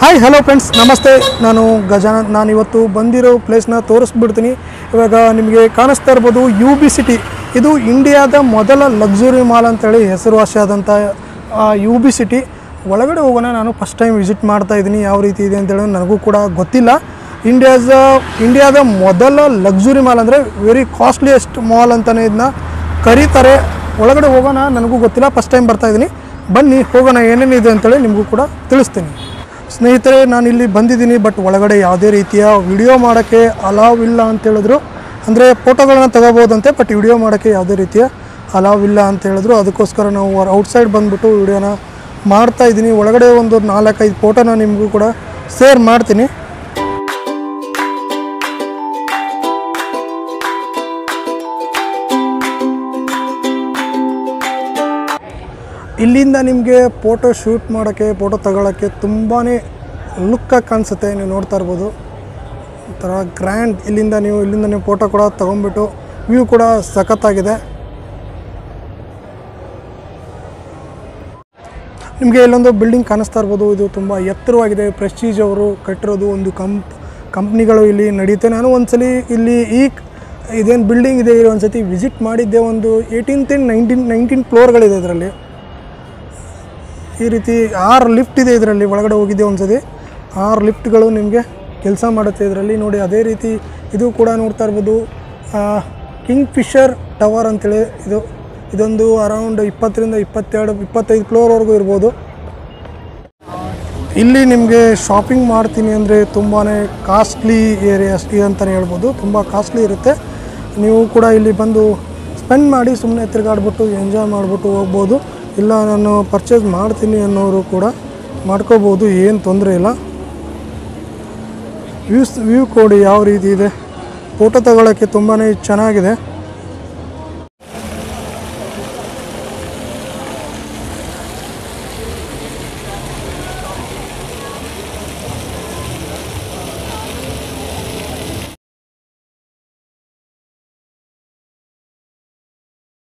hi hello friends ನಮಸ್ತೆ ನಾನು ಗಜಾನಂದ್ ನಾನು ಇವತ್ತು ಬಂದಿರೋ ಪ್ಲೇಸ್ನ ತೋರಿಸ್ಬಿಡ್ತೀನಿ ಇವಾಗ ನಿಮಗೆ ಕಾಣಿಸ್ತಾ ಇರ್ಬೋದು ಯು ಬಿ ಸಿಟಿ ಇದು ಇಂಡಿಯಾದ ಮೊದಲ ಲಕ್ಸುರಿ ಮಾಲ್ ಅಂತೇಳಿ ಹೆಸರುವಾಸಿಯಾದಂಥ ಯು ಬಿ ಸಿಟಿ ಒಳಗಡೆ ಹೋಗೋಣ ನಾನು ಫಸ್ಟ್ ಟೈಮ್ ವಿಸಿಟ್ ಮಾಡ್ತಾ ಇದ್ದೀನಿ ಯಾವ ರೀತಿ ಇದೆ ಅಂತೇಳಿ ನನಗೂ ಕೂಡ ಗೊತ್ತಿಲ್ಲ ಇಂಡಿಯಾದ ಇಂಡಿಯಾದ ಮೊದಲ ಲಕ್ಸುರಿ ಮಾಲ್ ಅಂದರೆ ವೆರಿ ಕಾಸ್ಟ್ಲಿಯೆಸ್ಟ್ ಮಾಲ್ ಅಂತಲೇ ಇದನ್ನ ಕರೀತಾರೆ ಒಳಗಡೆ ಹೋಗೋಣ ನನಗೂ ಗೊತ್ತಿಲ್ಲ ಫಸ್ಟ್ ಟೈಮ್ ಬರ್ತಾ ಇದ್ದೀನಿ ಬನ್ನಿ ಹೋಗೋಣ ಏನೇನಿದೆ ಅಂತೇಳಿ ನಿಮಗೂ ಕೂಡ ತಿಳಿಸ್ತೀನಿ ಸ್ನೇಹಿತರೆ ನಾನು ಇಲ್ಲಿ ಬಂದಿದ್ದೀನಿ ಬಟ್ ಒಳಗಡೆ ಯಾವುದೇ ರೀತಿಯ ವಿಡಿಯೋ ಮಾಡೋಕ್ಕೆ ಅಲಾವ್ ಇಲ್ಲ ಅಂತ ಹೇಳಿದ್ರು ಅಂದರೆ ಫೋಟೋಗಳನ್ನ ತಗೋಬೋದಂತೆ ಬಟ್ ವಿಡಿಯೋ ಮಾಡೋಕ್ಕೆ ಯಾವುದೇ ರೀತಿಯ ಅಲಾವ್ ಇಲ್ಲ ಅಂತ ಹೇಳಿದ್ರು ಅದಕ್ಕೋಸ್ಕರ ನಾವು ಔಟ್ಸೈಡ್ ಬಂದುಬಿಟ್ಟು ವಿಡಿಯೋನ ಮಾಡ್ತಾ ಇದ್ದೀನಿ ಒಳಗಡೆ ಒಂದು ನಾಲ್ಕೈದು ಫೋಟೋನ ನಿಮಗೂ ಕೂಡ ಶೇರ್ ಮಾಡ್ತೀನಿ ಇಲ್ಲಿಂದ ನಿಮಗೆ ಫೋಟೋ ಶೂಟ್ ಮಾಡೋಕ್ಕೆ ಫೋಟೋ ತಗೊಳ್ಳೋಕ್ಕೆ ತುಂಬಾ ಲುಕ್ಕಾಗಿ ಕಾಣಿಸುತ್ತೆ ನೀವು ನೋಡ್ತಾ ಇರ್ಬೋದು ಒಂಥರ ಗ್ರ್ಯಾಂಡ್ ಇಲ್ಲಿಂದ ನೀವು ಇಲ್ಲಿಂದ ನೀವು ಫೋಟೋ ಕೂಡ ತೊಗೊಂಬಿಟ್ಟು ವ್ಯೂ ಕೂಡ ಸಖತ್ತಾಗಿದೆ ನಿಮಗೆ ಇಲ್ಲೊಂದು ಬಿಲ್ಡಿಂಗ್ ಕಾಣಿಸ್ತಾ ಇರ್ಬೋದು ಇದು ತುಂಬ ಎತ್ತರವಾಗಿದೆ ಪ್ರೆಸ್ಟೀಜ್ ಅವರು ಕಟ್ಟಿರೋದು ಒಂದು ಕಂಪ್ ಕಂಪ್ನಿಗಳು ಇಲ್ಲಿ ನಡೆಯುತ್ತೆ ನಾನು ಒಂದ್ಸಲಿ ಇಲ್ಲಿ ಈ ಇದೇನು ಬಿಲ್ಡಿಂಗ್ ಇದೆ ಇಲ್ಲಿ ಒಂದ್ಸತಿ ವಿಸಿಟ್ ಮಾಡಿದ್ದೆ ಒಂದು ಏಯ್ಟೀನ್ತ್ ಆ್ಯಂಡ್ ನೈನ್ಟೀನ್ ನೈನ್ಟೀನ್ ಫ್ಲೋರ್ಗಳಿದೆ ಇದರಲ್ಲಿ ಈ ರೀತಿ ಆರು ಲಿಫ್ಟ್ ಇದೆ ಇದರಲ್ಲಿ ಒಳಗಡೆ ಹೋಗಿದ್ದೆ ಒಂದ್ಸತಿ ಆರು ಲಿಫ್ಟ್ಗಳು ನಿಮಗೆ ಕೆಲಸ ಮಾಡುತ್ತೆ ಇದರಲ್ಲಿ ನೋಡಿ ಅದೇ ರೀತಿ ಇದು ಕೂಡ ನೋಡ್ತಾ ಇರ್ಬೋದು ಕಿಂಗ್ ಫಿಶರ್ ಟವರ್ ಅಂತೇಳಿ ಇದು ಇದೊಂದು ಅರೌಂಡ್ ಇಪ್ಪತ್ತರಿಂದ ಇಪ್ಪತ್ತೆರಡು ಇಪ್ಪತ್ತೈದು ಫ್ಲೋರ್ವರೆಗೂ ಇರ್ಬೋದು ಇಲ್ಲಿ ನಿಮಗೆ ಶಾಪಿಂಗ್ ಮಾಡ್ತೀನಿ ಅಂದರೆ ತುಂಬಾ ಕಾಸ್ಟ್ಲಿ ಏರಿಯಾಸ್ ಅಂತಲೇ ಹೇಳ್ಬೋದು ತುಂಬ ಕಾಸ್ಟ್ಲಿ ಇರುತ್ತೆ ನೀವು ಕೂಡ ಇಲ್ಲಿ ಬಂದು ಸ್ಪೆಂಡ್ ಮಾಡಿ ಸುಮ್ಮನೆ ತಿರುಗಾಡ್ಬಿಟ್ಟು ಎಂಜಾಯ್ ಮಾಡಿಬಿಟ್ಟು ಹೋಗ್ಬೋದು ಇಲ್ಲ ನಾನು ಪರ್ಚೇಸ್ ಮಾಡ್ತೀನಿ ಅನ್ನೋರು ಕೂಡ ಮಾಡ್ಕೋಬೋದು ಏನು ತೊಂದರೆ ಇಲ್ಲ ವ್ಯೂಸ್ ವ್ಯೂ ಕೋಡಿ ಯಾವ ರೀತಿ ಇದೆ ಫೋಟೋ ತಗೊಳ್ಳೋಕ್ಕೆ ತುಂಬಾ ಚೆನ್ನಾಗಿದೆ